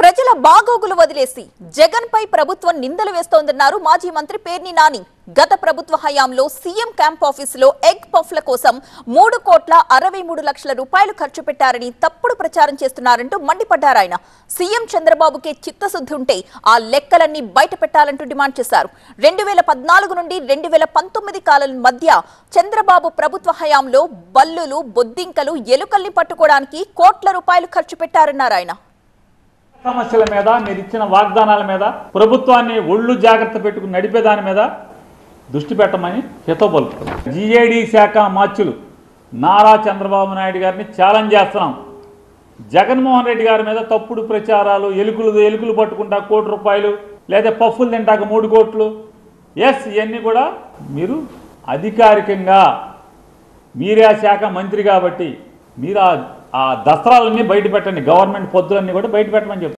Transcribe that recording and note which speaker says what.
Speaker 1: ప్రజల బాగోగులు వదిలేసి జగన్ పై ప్రభుత్వం నిందలు వేస్తోందన్నారు మాజీ మంత్రి పేర్ని నాని గత ప్రభుత్వ హయాంలో సీఎం క్యాంప్ ఆఫీసులో ఎగ్ పఫ్ల కోసం మూడు కోట్ల అరవై మూడు లక్షల రూపాయలు ఖర్చు పెట్టారని తప్పుడు ప్రచారం చేస్తున్నారంటూ మండిపడ్డారు ఆయన సీఎం చంద్రబాబుకే చిత్తశుద్ధి ఉంటే ఆ లెక్కలన్నీ బయట పెట్టాలంటూ డిమాండ్ చేశారు రెండు వేల పద్నాలుగు నుండి రెండు వేల పంతొమ్మిది కాలం మధ్య చంద్రబాబు ప్రభుత్వ హయాంలో బల్లులు బొద్దింకలు ఎలుకల్ని పట్టుకోవడానికి కోట్ల రూపాయలు ఖర్చు పెట్టారన్నారు ఆయన
Speaker 2: సమస్యల మీద మీరు ఇచ్చిన వాగ్దానాల మీద ప్రభుత్వాన్ని ఒళ్ళు జాగ్రత్త పెట్టుకుని నడిపే దాని మీద దృష్టి పెట్టమని హితవు పలుకుతున్నాం జిఏడి శాఖ మార్చులు నారా చంద్రబాబు నాయుడు గారిని ఛాలెంజ్ చేస్తున్నాం జగన్మోహన్ రెడ్డి గారి మీద తప్పుడు ప్రచారాలు ఎలుకలు ఎలుకలు పట్టుకుంటా కోటి రూపాయలు లేదా పఫ్ఫులు తింటాక మూడు కోట్లు ఎస్ ఇవన్నీ కూడా మీరు అధికారికంగా మీరే ఆ శాఖ మంత్రి కాబట్టి మీరు ఆ- ఆ దస్త్రాలన్నీ బయట పెట్టండి గవర్నమెంట్ పొద్దులన్నీ కూడా బయట పెట్టమని చెప్తారు